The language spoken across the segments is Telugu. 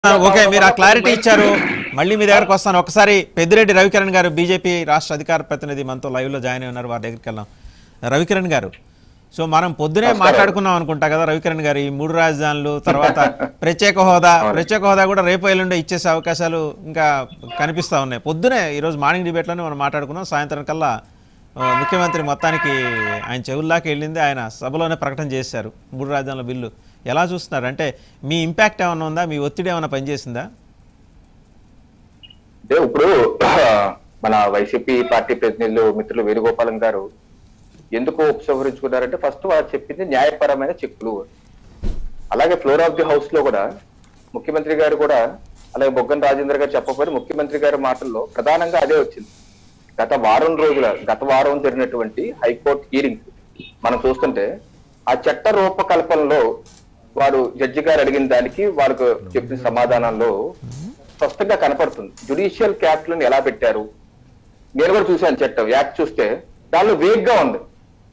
ఓకే మీరు ఆ క్లారిటీ ఇచ్చారు మళ్ళీ మీ దగ్గరకు వస్తాను ఒకసారి పెద్దిరెడ్డి రవికిరణ్ గారు బీజేపీ రాష్ట్ర అధికార ప్రతినిధి మనతో లైవ్లో జాయిన్ అయి ఉన్నారు వారి దగ్గరికి వెళ్దాం రవికిరణ్ గారు సో మనం పొద్దునే మాట్లాడుకున్నాం అనుకుంటా కదా రవికిరణ్ గారు ఈ మూడు రాజధానులు తర్వాత ప్రత్యేక హోదా ప్రత్యేక హోదా కూడా రేపు ఎల్లుండే ఇచ్చేసే అవకాశాలు ఇంకా కనిపిస్తా ఉన్నాయి పొద్దునే ఈరోజు మార్నింగ్ డిబేట్లోనే మనం మాట్లాడుకున్నాం సాయంత్రం కల్లా ఆ, ముఖ్యమంత్రి మొత్తానికి ఆయన చెవుల్లాకి వెళ్ళింది ఆయన సభలోనే ప్రకటన చేశారు మూడు రాజధానుల బిల్లు ఎలా చూస్తున్నారు అంటే మీ ఇంపాక్ట్ ఏమైనా ఉందా మీ ఒత్తిడి ఏమైనా పనిచేసిందా అంటే ఇప్పుడు మన వైసీపీ పార్టీ ప్రతినిధులు మిత్రులు వేణుగోపాలం గారు ఎందుకు ఉపసంహరించుకున్నారంటే ఫస్ట్ వారు చెప్పింది న్యాయపరమైన చెక్కులు అలాగే ఫ్లోర్ ఆఫ్ ది హౌస్ లో కూడా ముఖ్యమంత్రి గారు కూడా అలాగే బొగ్గన రాజేంద్ర గారు చెప్పకపోతే ముఖ్యమంత్రి గారి మాటల్లో ప్రధానంగా అదే వచ్చింది గత వారం రోజుల గత వారం జరిగినటువంటి హైకోర్టు హీరింగ్ మనం చూస్తుంటే ఆ చట్ట రూపకల్పనలో వారు జడ్జి గారు అడిగిన దానికి వారికి చెప్పిన సమాధానంలో స్పష్టంగా కనపడుతుంది జుడిషియల్ క్యాపిటల్ ఎలా పెట్టారు నేను కూడా చూశాను చట్టం యాక్ట్ చూస్తే దానిలో వేగ్ గా ఉంది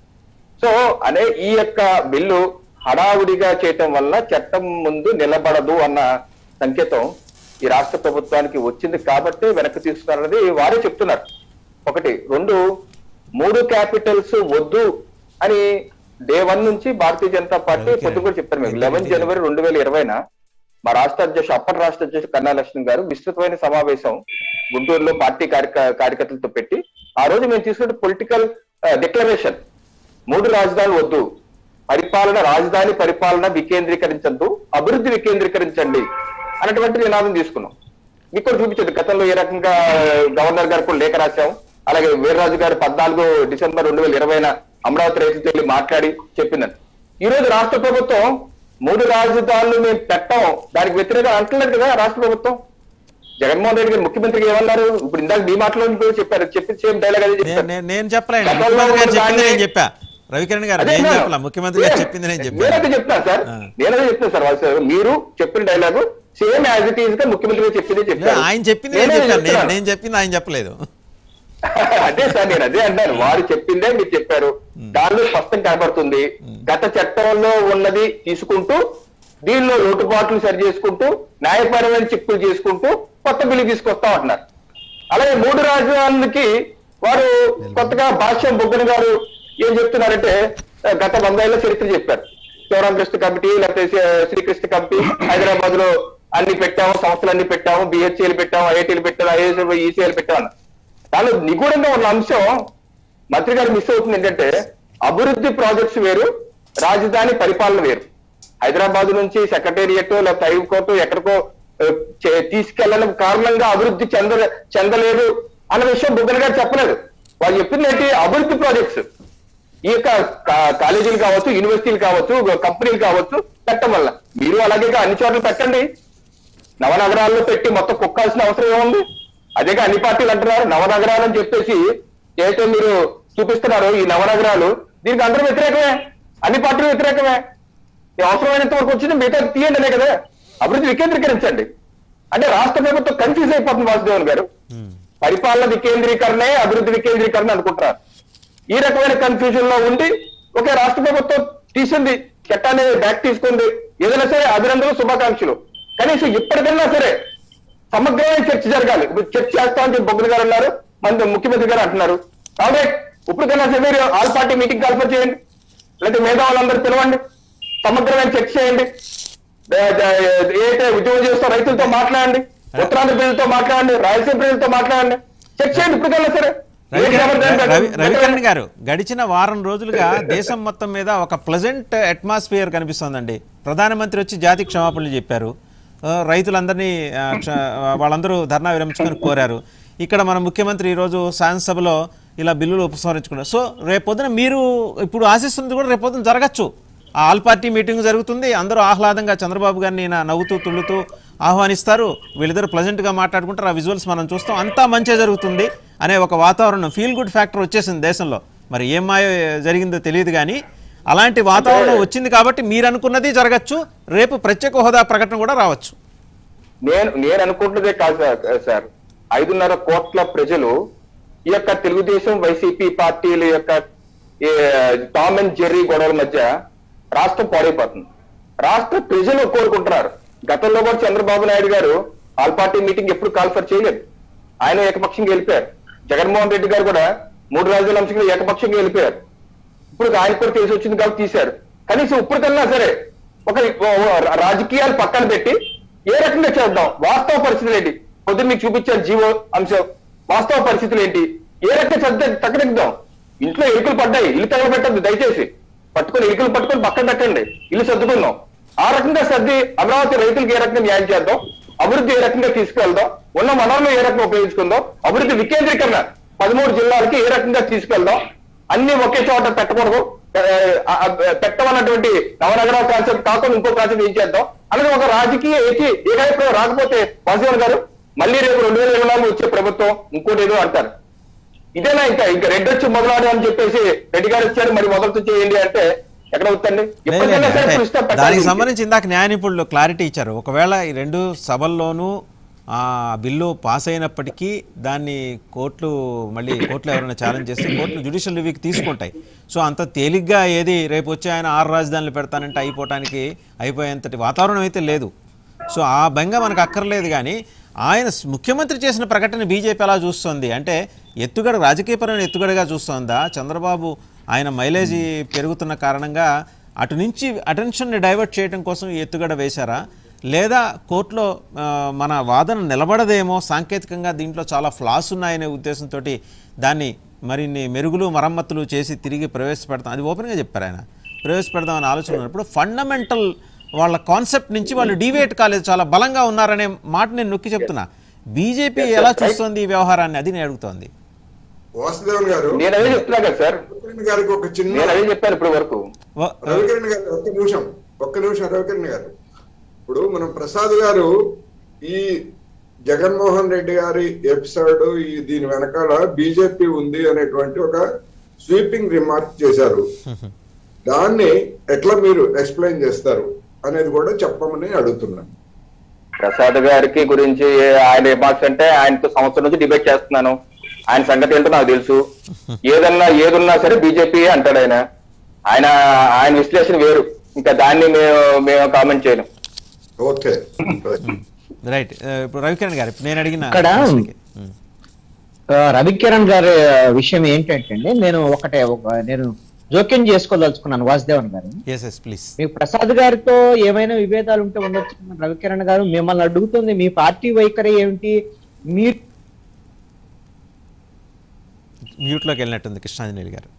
సో అనే ఈ యొక్క బిల్లు హడావుడిగా చేయటం వల్ల చట్టం ముందు నిలబడదు అన్న సంకేతం ఈ రాష్ట్ర ప్రభుత్వానికి వచ్చింది కాబట్టి వెనక్కి తీసుకున్నారన్నది వారే చెప్తున్నారు ఒకటి రెండు మూడు క్యాపిటల్స్ వద్దు అని డే వన్ నుంచి భారతీయ జనతా పార్టీ Okay. పొద్దు కూడా చెప్పారు మేము లెవెన్ జనవరి రెండు వేల ఇరవైన మా రాష్ట్ర అధ్యక్షుడు అప్పటి రాష్ట్ర అధ్యక్షుడు కన్నా లక్ష్మణ్ గారు విస్తృతమైన సమావేశం గుంటూరులో పార్టీ కార్యక- కార్యకర్తలతో పెట్టి ఆ రోజు మేము తీసుకున్న పొలిటికల్ డిక్లరేషన్ మూడు రాజధానులు వద్దు పరిపాలన రాజధాని పరిపాలన వికేంద్రీకరించద్దు అభివృద్ధి వికేంద్రీకరించండి అన్నటువంటి నినాదం తీసుకున్నాం మీకు కూడా చూపించండి గతంలో ఏ రకంగా గవర్నర్ గారు కూడా లేఖ రాశాం అలాగే వీర్రాజు గారు పద్నాలుగు డిసెంబర్ రెండు వేల ఇరవైన అమరావతి రైతులతో వెళ్ళి మాట్లాడి చెప్పిందని ఈ రోజు రాష్ట్ర ప్రభుత్వం మూడు రాజధానులు మేము పెట్టాం దానికి వ్యతిరేకంగా అంటలేదు కదా రాష్ట్ర ప్రభుత్వం జగన్మోహన్ రెడ్డి గారు ముఖ్యమంత్రికి ఏమన్నారు ఇప్పుడు ఇందాక మీ మాటలో కూడా చెప్పారు చెప్పి సేమ్ డైలాగ్ అదే నే- చెప్పారు నే- నేను చెప్పలేను గతంలో ముఖ్యమంత్రి గారు చెప్పింది దాన్ని- నేను చెప్పా రవికిరణ్ గారు అదే నేను అన్నాను. చెప్పలా ముఖ్యమంత్రి గారు చెప్పింది నేను నేనైతే చెప్పాను చెప్తాను సార్ ఆ. నేనదే చెప్తాను సార్ వాళ్ళు సార్ మీరు చెప్పిన dialogue same as it is గా ముఖ్యమంత్రి గారు చెప్పిందే లే, చెప్పారు ఆయన చెప్పింది నేను నేనే చెప్పాను నేను చెప్తున్నాను. నేను చెప్పింది ఆయన చెప్పలేదు అదే సార్ నేను అదే అన్నాను వారు చెప్పిందే మీరు చెప్పారు దానిలో స్పష్టం కనబడుతుంది గత చట్టంలో ఉన్నది తీసుకుంటూ దీనిలో లోటుపాట్లు సరి చేసుకుంటూ న్యాయపరమైన చిక్కులు చేసుకుంటూ కొత్త బిల్లు తీసుకొస్తా ఉంటున్నారు అలాగే మూడు రాజధానులకి వారు కొత్తగా భాష్యం బొగ్గన గారు ఏం చెప్తున్నారంటే ఆ, గత వంద ఏళ్ల చరిత్ర చెప్పారు శివరామకృష్ణ కమిటీ లేకపోతే శ్రీ- శ్రీకృష్ణ కమిటీ హైదరాబాద్ లో అన్ని పెట్టాము సంస్థలు అన్ని పెట్టాము బిహెచ్ఏలు పెట్టాము ఐఐటీలు పెట్టాము ఐఎస్ ఈసీఐలు పెట్టాము అన్నారు. దానిలో నిగూఢంగా ఉన్న అంశం మంత్రి గారు మిస్ అవుతుంది ఏంటంటే అభివృద్ధి ప్రాజెక్ట్స్ వేరు రాజధాని పరిపాలన వేరు హైదరాబాద్ నుంచి సెక్రటేరియట్ లేకపోతే హైకోర్టు ఎక్కడికో ఆ, చే- తీసుకెళ్లడం కారణంగా అభివృద్ధి చెంద చెందలేదు అన్న విషయం బుగ్గన గారు చెప్పలేదు వాళ్ళు చెప్పింది ఏంటి అభివృద్ధి ప్రాజెక్ట్స్ ఈ యొక్క కా- కాలేజీలు కావచ్చు యూనివర్సిటీలు కావచ్చు కంపెనీలు కావచ్చు పెట్టడం వల్ల మీరు అలాగే అన్ని చోట్ల పెట్టండి నవనగరాల్లో పెట్టి మొత్తం కుక్కాల్సిన అవసరం ఏముంది అదేగా అన్ని పార్టీలు అంటున్నారు నవనగరాలు అని చెప్పేసి ఏదైతే మీరు చూపిస్తున్నారో ఈ నవనగరాలు దీనికి అందరూ వ్యతిరేకమే అన్ని పార్టీలు వ్యతిరేకమే ఈ అవసరమైనంత వరకు వచ్చింది మిగతా తీయండి అనే కదా అభివృద్ధి వికేంద్రీకరించండి అంటే రాష్ట్ర ప్రభుత్వం కన్ఫ్యూజ్ అయిపోతుంది వాసుదేవన్ గారు పరిపాలన వికేంద్రీకరణే అభివృద్ధి వికేంద్రీకరణ అనుకుంటున్నారు ఈ రకమైన కన్ఫ్యూజన్ లో ఉండి ఒకే రాష్ట్ర ప్రభుత్వం తీసింది చట్టాన్ని బ్యాక్ తీసుకుంది ఏదైనా సరే అభినందనలు శుభాకాంక్షలు కనీసం ఇప్పటికైనా సరే సమగ్రమైన చర్చ జరగాలి ఇప్పుడు చర్చ చేస్తామని చెప్పి బొగ్గులు గారు అన్నారు మన ముఖ్యమంత్రి గారు అంటున్నారు కాబట్టి ఇప్పటికైనా సరే మీరు ఆల్ పార్టీ మీటింగ్ కాల్ఫర్ చేయండి లేకపోతే మేధావులందరూ పిలవండి సమగ్రమైన చర్చ చేయండి ద- ద- ఏదైతే ఉద్యోగం చేస్తూ రైతులతో మాట్లాడండి ఉత్తరాంధ్ర ప్రజలతో మాట్లాడండి రాయలసీమ ప్రజలతో మాట్లాడండి చర్చ చేయండి ఇప్పటికైనా సరే రవి- ఏది జబర్దస్త్ రవి- అంటే- రవికిరణ్ గారు గడిచిన వారం రోజులుగా దేశం మొత్తం మీద ఒక ప్లెజెంట్ అట్మాస్ఫియర్ కనిపిస్తోందండి ప్రధానమంత్రి వచ్చి జాతి క్షమాపణలు చెప్పారు ఆ, రైతులందరినీ ఆ, క్ష- వాళ్ళందరూ ధర్నా విరమించుకొని కోరారు ఇక్కడ మన ముఖ్యమంత్రి ఈరోజు శాసనసభలో ఇలా బిల్లులు ఉపసంహరించుకున్నారు సో రేపొద్దున మీరు ఇప్పుడు ఆశిస్తున్నది కూడా రేపొద్దున జరగచ్చు ఆ ఆల్ పార్టీ మీటింగ్ జరుగుతుంది అందరూ ఆహ్లాదంగా చంద్రబాబు గారిని ఈయన నవ్వుతూ తుళ్ళుతూ ఆహ్వానిస్తారు వీళ్ళిద్దరు ప్లెజెంట్గా మాట్లాడుకుంటారు ఆ విజువల్స్ మనం చూస్తాం అంతా మంచి జరుగుతుంది అనే ఒక వాతావరణం ఫీల్ గుడ్ ఫ్యాక్టర్ వచ్చేసింది దేశంలో మరి ఏం మాయ జరిగిందో తెలియదు కానీ అలాంటి వాతావరణం వచ్చింది కాబట్టి మీరు అనుకున్నది జరగచ్చు రేపు ప్రత్యేక హోదా ప్రకటన కూడా రావచ్చు నేను నేను అనుకుంటున్నదే కాదు సార్- సార్ ఐదున్నర కోట్ల ప్రజలు ఈ యొక్క తెలుగుదేశం వైసీపీ పార్టీల యొక్క ఈ టామ్ అండ్ జెర్రీ గొడవల మధ్య రాష్ట్రం పాడైపోతుంది రాష్ట్ర ప్రజలు కోరుకుంటున్నారు గతంలో కూడా Chandrababu Naidu garu all party meeting ఎప్పుడు కాల్ఫర్ చేయలేదు ఆయన ఏకపక్షంగా వెళ్ళిపోయారు జగన్మోహన్ రెడ్డి గారు కూడా మూడు రాజ్యాల అంశంగా ఏకపక్షంగా వెళ్ళిపోయారు ఇప్పుడు ఆయన కూడా తెలిసి వచ్చింది కాబట్టి తీశారు కనీసం ఇప్పటికన్నా సరే ఒక ఓ- రాజకీయాలు పక్కన పెట్టి ఏ రకంగా చేద్దాం వాస్తవ పరిస్థితులు ఏంటి పొద్దున్న మీకు చూపించారు జీవో అంశం వాస్తవ పరిస్థితులు ఏంటి ఏ రకంగా చద్ద తగ్గదిద్దాం ఇంట్లో ఎలుకలు పడ్డాయి ఇల్లు తగలబెట్టద్దు దయచేసి పట్టుకొని ఎలుకలు పట్టుకొని పక్కన పెట్టండి ఇల్లు సర్దుకుందాం ఆ రకంగా సర్ది అమరావతి రైతులకు ఏ రకంగా న్యాయం చేద్దాం అభివృద్ధి ఏ రకంగా తీసుకెళ్దాం ఉన్న వనరులను ఏ రకంగా ఉపయోగించుకుందాం అభివృద్ధి వికేంద్రీకరణ పదమూడు జిల్లాలకి ఏ రకంగా తీసుకెళ్దాం అన్ని ఒకే చోట పెట్టకూడదు ఆ, ఆ, ఆ, పెట్టమన్నటువంటి నవనగర కాన్సెప్ట్ కాకుండా ఇంకో కాన్సెప్ట్ ఏం చేద్దాం అలాగే ఒక రాజకీయ ఏకి ఏకైనా రాకపోతే వాసుదేవన్ గారు మళ్ళీ రేపు రెండు వేల ఇరవై నాలుగు వచ్చే ప్రభుత్వం ఇంకోటి ఏదో అంటారు ఇదేనా ఇంకా ఇంకా రెడ్డి వచ్చి మొదలాడు అని చెప్పేసి రెడ్డి గారు వచ్చారు మరి మొదలు చేయండి అంటే ఎక్కడ అవుతండి లేదు, ఎప్పటికైనా లేదు, సరే అంటే పులి స్టాప్ పెట్టాలి దానికి దీనికి. సంబంధించి ఇందాక న్యాయ నిపుణులు క్లారిటీ ఇచ్చారు ఒకవేళ ఈ రెండు సభల్లోనూ ఆ బిల్లు పాస్ అయినప్పటికీ దాన్ని కోర్టులు మళ్ళీ కోర్టులో ఎవరైనా ఛాలెంజ్ చేస్తే కోర్టులు జ్యుడిషియల్ రివ్యూకి తీసుకుంటాయి సో అంత తేలిగ్గా ఏది రేపు వచ్చి ఆయన ఆరు రాజధానులు పెడతానంటే అయిపోవటానికి అయిపోయేంతటి వాతావరణం అయితే లేదు సో ఆ బెంగ మనకు అక్కర్లేదు కానీ ఆయన స్- ముఖ్యమంత్రి చేసిన ప్రకటన బీజేపీ ఎలా చూస్తోంది అంటే ఎత్తుగడ రాజకీయపరమైన ఎత్తుగడగా చూస్తోందా చంద్రబాబు ఆయన మైలేజీ పెరుగుతున్న కారణంగా అటు నుంచి అటెన్షన్ని డైవర్ట్ చేయడం కోసం ఈ ఎత్తుగడ వేశారా లేదా కోర్టులో ఆ, మన వాదన నిలబడదేమో సాంకేతికంగా దీంట్లో చాలా ఫ్లాస్ ఉన్నాయనే ఉద్దేశంతో దాన్ని మరిన్ని మెరుగులు మరమ్మతులు చేసి తిరిగి ప్రవేశపెడతాం అది ఓపెన్గా చెప్పారు ఆయన ప్రవేశపెడదామని ఆలోచన ఉన్నప్పుడు ఫండమెంటల్ వాళ్ళ కాన్సెప్ట్ నుంచి వాళ్ళు డివేట్ కాలేదు చాలా బలంగా ఉన్నారనే మాట నేను నొక్కి చెప్తున్నా బీజేపీ ఎలా చూస్తోంది ఈ వ్యవహారాన్ని అది నేను అడుగుతోంది వాసుదేవన్ గారు నేను అదే చెప్తున్నా కదా సార్ రవికిరణ్ గారికి ఒక చిన్న నేను అదే చెప్పాను ఇప్పటి వరకు వ- రవికిరణ్ గారు ఒక్క నిమిషం ఒక్క నిమిషం రవికిరణ్ గారు ఇప్పుడు మనం ప్రసాద్ గారు ఈ జగన్మోహన్ రెడ్డి గారి ఎపిసోడ్ ఈ దీని వెనకాల బీజేపీ ఉంది అనేటువంటి ఒక స్వీపింగ్ రిమార్క్ చేశారు దాన్ని ఎట్లా మీరు ఎక్స్ప్లెయిన్ చేస్తారు అనేది కూడా చెప్పమని అడుగుతున్నాను ప్రసాద్ గారికి గురించి ఆయన రిమార్క్స్ అంటే ఆయనతో సంవత్సరం నుంచి డిబేట్ చేస్తున్నాను ఆయన సంగతి ఏంటో నాకు తెలుసు ఏదన్నా ఏదున్నా సరే బీజేపీ అంటాడు ఆయన ఆయన ఆయన విశ్లేషణ వేరు ఇంకా దాన్ని మేము మేము కామెంట్ చేయను ఓకే రైట్ ఆ, ఇప్పుడు రవికిరణ్ గారు ఇప్పుడు నేను అడిగిన ఇక్కడ ప్రశ్నకి. ఉమ్. ఆ, రవికిరణ్ గారి విషయం ఏంటంటే అండి, నేను ఒకటే ఒక నేను జోక్యం చేసుకోదలుచుకున్నాను వాసుదేవన్ గారు ఎస్ ఎస్ ప్లీజ్ మీకు ప్రసాద్ గారితో ఏమైనా విభేదాలు ఉంటే ఉండొచ్చు రవికిరణ్ గారు మిమ్మల్ని అడుగుతుంది మీ పార్టీ వైఖరి ఏమిటి మీరు మ్యూట్లోకి వెళ్ళినట్టుంది కృష్ణాంజనేయులు గారు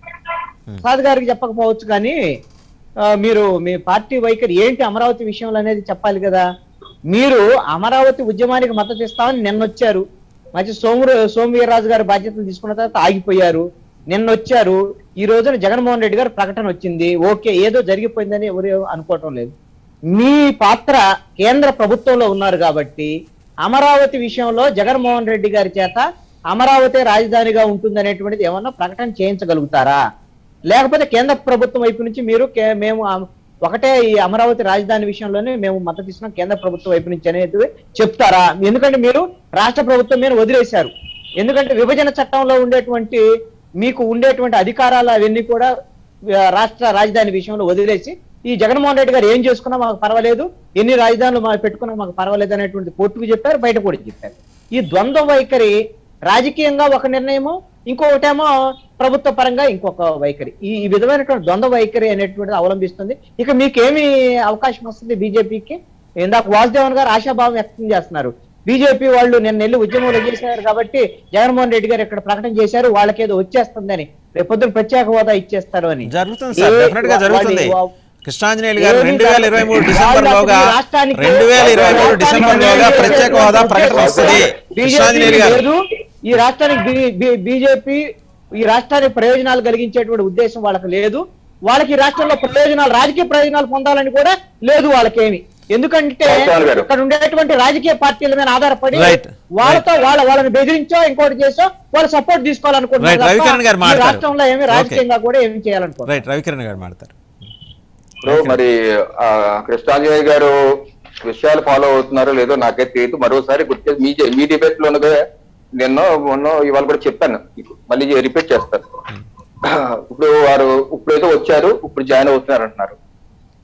ప్రసాద్ గారికి చెప్పకపోవచ్చు కానీ ఆ, మీరు మీ పార్టీ వైఖరి ఏంటి అమరావతి విషయంలో అనేది చెప్పాలి కదా మీరు అమరావతి ఉద్యమానికి మద్దతు ఇస్తామని నిన్న వచ్చారు మంచి సోము సోమవీర్రాజు గారు బాధ్యతలు తీసుకున్న తర్వాత ఆగిపోయారు నిన్న వచ్చారు ఈ రోజున జగన్మోహన్ రెడ్డి గారు ప్రకటన వచ్చింది ఓకే ఏదో జరిగిపోయిందని ఎవరు అనుకోవటం లేదు మీ పాత్ర కేంద్ర ప్రభుత్వంలో ఉన్నారు కాబట్టి అమరావతి విషయంలో జగన్మోహన్ రెడ్డి గారి చేత అమరావతి రాజధానిగా ఉంటుందనేటువంటిది ఏమన్నా ప్రకటన చేయించగలుగుతారా లేకపోతే కేంద్ర ప్రభుత్వం వైపు నుంచి మీరు కే- మేము ఆ- ఒకటే ఈ అమరావతి రాజధాని విషయంలోనే మేము మద్దతు ఇస్తున్నాం కేంద్ర ప్రభుత్వం వైపు నుంచి అనేది చెప్తారా ఎందుకంటే మీరు రాష్ట్ర ప్రభుత్వం మీద వదిలేశారు ఎందుకంటే విభజన చట్టంలో ఉండేటువంటి మీకు ఉండేటువంటి అధికారాలు అవన్నీ కూడా ఆ, రాష్ట్ర రాజధాని విషయంలో వదిలేసి ఈ జగన్మోహన్ రెడ్డి గారు ఏం చేసుకున్నా మాకు పర్వాలేదు ఎన్ని రాజధానులు మాకు పెట్టుకున్నా మాకు పర్వాలేదు అనేటువంటి కోర్టుకు చెప్పారు బయట కూడా చెప్పారు ఈ ద్వంద్వ వైఖరి రాజకీయంగా ఒక నిర్ణయము ఇంకొకటేమో ప్రభుత్వ పరంగా ఇంకొక వైఖరి ఈ ఈ విధమైనటువంటి ద్వంద్వ వైఖరి అనేటువంటిది అవలంబిస్తుంది ఇక మీకేమి అవకాశం వస్తుంది బీజేపీకి ఇందాక వాసుదేవన్ గారు ఆశాభావం వ్యక్తం చేస్తున్నారు బీజేపీ వాళ్ళు నిన్న వెళ్ళి ఉద్యమంలో చేశారు కాబట్టి జగన్మోహన్ రెడ్డి గారు ఇక్కడ ప్రకటన చేశారు వాళ్ళకేదో వచ్చేస్తుందని రేపొద్దున ప్రత్యేక హోదా ఇచ్చేస్తారు అని జరుగుతుంది సార్ ఏ- డెఫినెట్ గా జరుగుతుంది వాళ్ళు- కృష్ణాంజనేయులు గారు ఏమీ రెండు వేల ఇరవై మూడు జరగదు. డిసెంబర్ లోగా ఈ రాష్ట్రానికి- రెండు వేల ఇరవై మూడు రాష్ట్రానికి డిసెంబర్ లోగా ప్రత్యేక హోదా ప్రకటన వస్తుంది బీజేపీ కృష్ణాంజనేయులు గారు లేదు ఈ రాష్ట్రానికి బీ- బీ- బీజేపీ ఈ రాష్ట్రానికి ప్రయోజనాలు కలిగించేటువంటి ఉద్దేశం వాళ్ళకి లేదు వాళ్ళకి ఈ రాష్ట్రంలో ప్రయోజనాలు రాజకీయ ప్రయోజనాలు పొందాలని కూడా లేదు వాళ్ళకేమి ఎందుకంటే వాస్తవాలు గారు. ఇక్కడ ఉండేటువంటి రాజకీయ పార్టీల మీద ఆధారపడి Right. వాళ్ళతో వాళ్ళ వాళ్ళని బెదిరించో ఇంకోటి చేసో వాళ్ళు సపోర్ట్ తీసుకోవాలనుకుంటున్నారు Right. రవికిరణ్ గారు తప్ప ఈ మాట్లాడారు. రాష్ట్రంలో ఏమి Okay. రాజకీయంగా కూడా ఏమి చేయాలనుకోరు రైట్ రవికిరణ్ గారు మాడతారు ఇప్పుడు మరి ఆ, కృష్ణాంజనేయ గారు విషయాలు ఫాలో అవుతున్నారో లేదో నాకైతే తెలియదు మరోసారి గుర్తు మీ జ- మీ డిబేట్ లోనుగా నిన్న మొన్న ఇవాళ కూడా చెప్పాను మీకు. మళ్ళీ రిపీట్ చేస్తాను ఇప్పుడు వారు ఇప్పుడైతే వచ్చారు ఇప్పుడు జాయిన్ అవుతున్నారు అంటున్నారు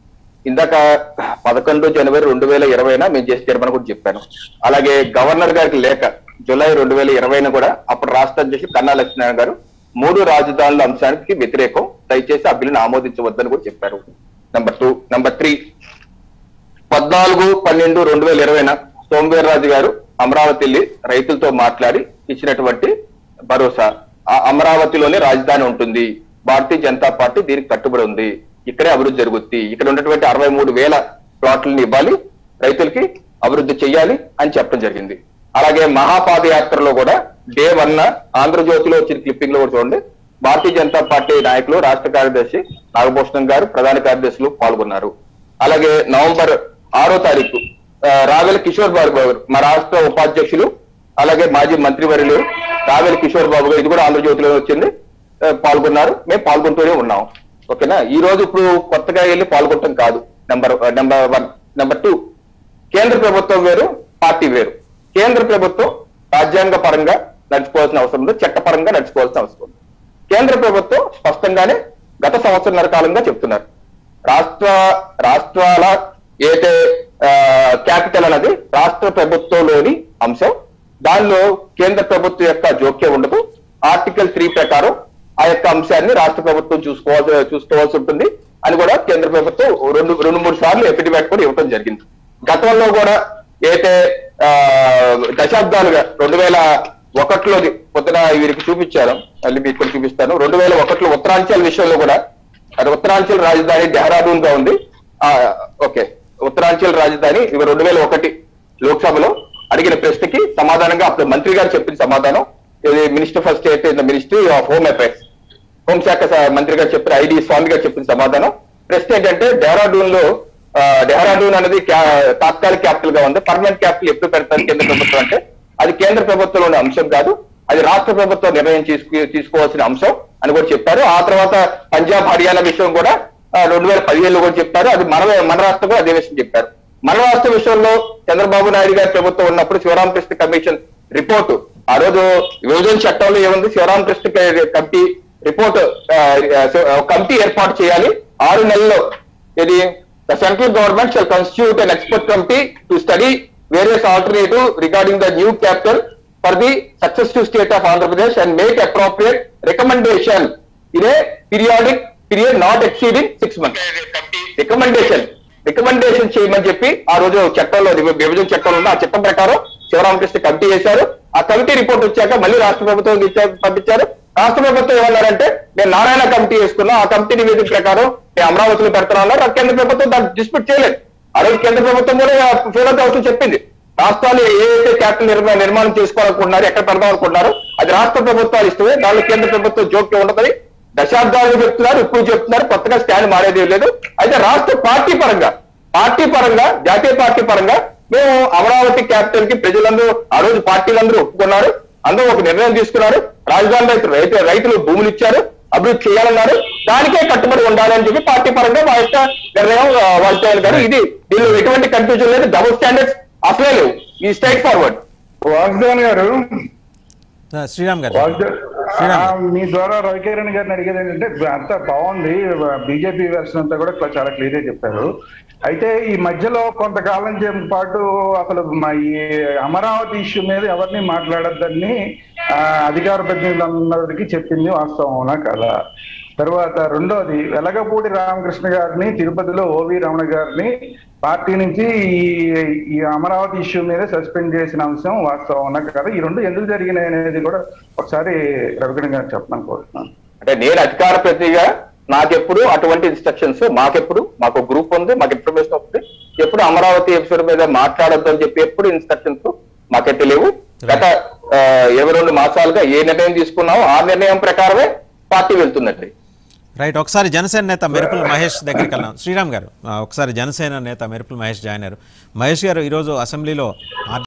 ఇందాక పదకొండు జనవరి రెండు వేల ఇరవైన మేము చేసి తీర్మానం కూడా చెప్పాను అలాగే గవర్నర్ గారికి లేఖ జూలై రెండు వేల ఇరవైన కూడా అప్పుడు రాష్ట్ర అధ్యక్షుడు కన్నా లక్ష్మీనారాయణ గారు మూడు రాజధానుల అంశానికి వ్యతిరేకం దయచేసి ఆ బిల్లును ఆమోదించవద్దని కూడా చెప్పారు నెంబర్ టూ నెంబర్ త్రీ పద్నాలుగు పన్నెండు రెండు వేల ఇరవైన సోమవీర్రాజు గారు అమరావతి వెళ్ళి రైతులతో మాట్లాడి ఇచ్చినటువంటి భరోసా ఆ అమరావతిలోనే రాజధాని ఉంటుంది భారతీయ జనతా పార్టీ దీనికి కట్టుబడి ఉంది ఇక్కడే అభివృద్ధి జరుగుద్ది ఇక్కడ ఉన్నటువంటి అరవై మూడు వేల ప్లాట్లను ఇవ్వాలి రైతులకి అభివృద్ధి చేయాలి అని చెప్పడం జరిగింది అలాగే మహాపాదయాత్రలో కూడా డే వన్ ఆంధ్రజ్యోతిలో వచ్చిన క్లిప్పింగ్ లో కూడా చూడండి భారతీయ జనతా పార్టీ నాయకులు రాష్ట్ర కార్యదర్శి నాగభూషణం గారు ప్రధాన కార్యదర్శులు పాల్గొన్నారు అలాగే నవంబర్ ఆరో తారీఖు ఆ, రావెల కిషోర్ బాబు గారు మా రాష్ట్ర ఉపాధ్యక్షులు అలాగే మాజీ మంత్రివర్యులు రావెల కిషోర్ బాబు గారు ఇది కూడా ఆంధ్రజ్యోతిలో వచ్చింది ఆ, పాల్గొన్నారు మేము పాల్గొంటూనే ఉన్నాం ఓకేనా ఈ రోజు ఇప్పుడు కొత్తగా వెళ్ళి పాల్గొనటం కాదు number number one number two కేంద్ర ప్రభుత్వం వేరు పార్టీ వేరు కేంద్ర ప్రభుత్వం రాజ్యాంగ పరంగా నడుచుకోవాల్సిన అవసరం ఉంది చట్టపరంగా నడుచుకోవాల్సిన అవసరం ఉంది కేంద్ర ప్రభుత్వం స్పష్టంగానే గత సంవత్సరంన్నర కాలంగా చెప్తున్నారు రాష్ట్ర రాష్ట్రాల ఏదైతే క్యాపిటల్ అనేది రాష్ట్ర ప్రభుత్వంలోని అంశం దానిలో కేంద్ర ప్రభుత్వం యొక్క జోక్యం ఉండదు ఆర్టికల్ త్రీ ప్రకారం ఆ యొక్క అంశాన్ని రాష్ట్ర ప్రభుత్వం చూసుకోవాల్సి చూసుకోవాల్సి ఉంటుంది అని కూడా కేంద్ర ప్రభుత్వం రెండు రెండు మూడు సార్లు ఎఫిడవిట్ కూడా ఇవ్వడం జరిగింది గతంలో కూడా ఏదైతే ఆ, దశాబ్దాలుగా రెండు వేల ఒకటిలోది పొద్దున వీరికి చూపించారు మళ్ళీ మీకు కూడా చూపిస్తాను రెండు వేల ఒకటిలో ఉత్తరాంచల్ విషయంలో కూడా అది ఉత్తరాంచల్ రాజధాని డెహ్రాడూన్ గా ఉంది ఆ, ఓకే ఉత్తరాంచల్ రాజధాని ఇవి రెండు వేల ఒకటి లోక్సభలో అడిగిన ప్రశ్నకి సమాధానంగా అప్పుడు మంత్రి గారు చెప్పిన సమాధానం ఇది minister for state in the ministry of home affairs హోంశాఖ స- మంత్రి గారు చెప్పిన ఐడి స్వామి గారు చెప్పిన సమాధానం ప్రశ్న ఏంటంటే డెహ్రాడూన్ లో ఆ, డెహ్రాడూన్ అనేది క్యా- తాత్కాలిక క్యాపిటల్ గా ఉంది పర్మనెంట్ క్యాపిటల్ ఎప్పుడు పెడతారు కేంద్ర ప్రభుత్వం అంటే అది కేంద్ర ప్రభుత్వంలోని అంశం కాదు అది రాష్ట్ర ప్రభుత్వం నిర్ణయం తీసుకు తీసుకోవాల్సిన అంశం అని కూడా చెప్పారు ఆ తర్వాత పంజాబ్ హర్యానా విషయం కూడా రెండు వేల పదిహేనులో కూడా చెప్పారు అది మన మన రాష్ట్రం కూడా అదే విషయం చెప్పారు మన రాష్ట్ర విషయంలో చంద్రబాబు నాయుడు గారి ప్రభుత్వం ఉన్నప్పుడు శివరామకృష్ణ కమిషన్ రిపోర్టు ఆ రోజు విభజన చట్టంలో ఏముంది శివరామకృష్ణ క- కమిటీ రిపోర్ట్ కమిటీ ఏర్పాటు చేయాలి ఆరు నెలల్లో ఇది the central government shall constitute an expert committee to study various alternative regarding the new capital for the successive state of Andhra Pradesh and make appropriate recommendation in a periodic period not exceeding six months recommendation recommendation చేయమని చెప్పి ఆ రోజు చట్టంలో విభ- విభజన చట్టంలో ఉన్న ఆ చట్టం ప్రకారం శివరామకృష్ణ కమిటీ చేశారు ఆ కమిటీ రిపోర్ట్ వచ్చాక మళ్ళీ రాష్ట్ర ప్రభుత్వం ఇచ్చా- పంపించారు రాష్ట్ర ప్రభుత్వం ఏమన్నారంటే నేను నారాయణ కమిటీ వేసుకున్నా ఆ కమిటీ నివేదిక ప్రకారం నేను అమరావతిలో పెడతాను అన్నారు ఆ కేంద్ర ప్రభుత్వం దాన్ని డిస్ప్యూట్ చేయలేదు ఆ రోజు కేంద్ర ప్రభుత్వం కూడా ఫీల్ అవసరం చెప్పింది రాష్ట్రాలు ఏదైతే క్యాపిటల్ నిర్మాణం నిర్మాణం చేసుకోవాలనుకుంటున్నారో ఎక్కడ పెడదాం అనుకుంటున్నారో అది రాష్ట్ర ప్రభుత్వాలు ఇష్టమే దానిలో కేంద్ర ప్రభుత్వం జోక్యం ఉండదని దశాబ్దాలు చెప్తున్నారు ఇప్పుడు చెప్తున్నారు కొత్తగా స్టాండ్ మారేది ఏం లేదు అయితే రాష్ట్ర పార్టీ పరంగా పార్టీ పరంగా జాతీయ పార్టీ పరంగా మేము అమరావతి క్యాపిటల్ కి ప్రజలందరూ ఆ రోజు పార్టీలందరూ ఒప్పుకున్నారు అందరూ ఒక నిర్ణయం తీసుకున్నారు రాజధాని రైతు రైతు రైతులు భూములు ఇచ్చారు అభివృద్ధి చేయాలన్నారు దానికే కట్టుబడి ఉండాలని చెప్పి పార్టీ పరంగా మా యొక్క నిర్ణయం ఆ, వాజ్పేయి గారు ఇది దీనిలో ఎటువంటి కన్ఫ్యూజన్ లేదు డబుల్ స్టాండర్డ్స్ అసలే లేవు ఈ స్ట్రైట్ ఫార్వర్డ్ వాగ్దాన్ గారు ఆ, శ్రీరామ్ గారు వాగ్దాన్ శ్రీరామ్ ఆ, మీ ద్వారా రవికిరణ్ గారిని అడిగేది ఏంటంటే అంతా బాగుంది బీజేపీ వెర్షన్ అంతా కూడా క్ల- చాలా క్లియర్ గా చెప్పారు అయితే ఈ మధ్యలో కొంతకాలం చే- పాటు అసలు మా ఈ అమరావతి ఇష్యూ మీద ఎవరిని మాట్లాడొద్దని ఆ, అధికార ప్రతినిధులందరికీ చెప్పింది వాస్తవమా కదా తర్వాత రెండోది వెలగపూడి రామకృష్ణ గారిని తిరుపతిలో ఓవి రమణ గారిని పార్టీ నుంచి ఈ ఈ అమరావతి ఇష్యూ మీద సస్పెండ్ చేసిన అంశం వాస్తవం కదా ఈ రెండు ఎందుకు జరిగినాయి అనేది కూడా ఒకసారి రవికిరణ్ గారు చెప్పమని కోరుతున్నాను అంటే నేను అధికార ప్రతినిధిగా నాకెప్పుడు అటువంటి ఇన్స్ట్రక్షన్స్ మాకెప్పుడు మాకు గ్రూప్ ఉంది మాకు ఇన్ఫర్మేషన్ వస్తుంది ఎప్పుడు అమరావతి ఎపిసోడ్ మీద మాట్లాడొద్దు అని చెప్పి ఎప్పుడు ఇన్స్ట్రక్షన్స్ మాకైతే లేవు గత ఆ, ఇరవై రెండు మాసాలుగా ఏ నిర్ణయం తీసుకున్నామో ఆ నిర్ణయం ప్రకారమే పార్టీ వెళ్తుందండి రైట్ ఒకసారి జనసేన నేత మెరుపుల మహేష్ దగ్గరికి వెళ్దాం శ్రీరామ్ గారు ఆ, ఒకసారి జనసేన నేత మెరుపుల మహేష్ జాయిన్ అయ్యారు మహేష్ గారు ఈరోజు అసెంబ్లీలో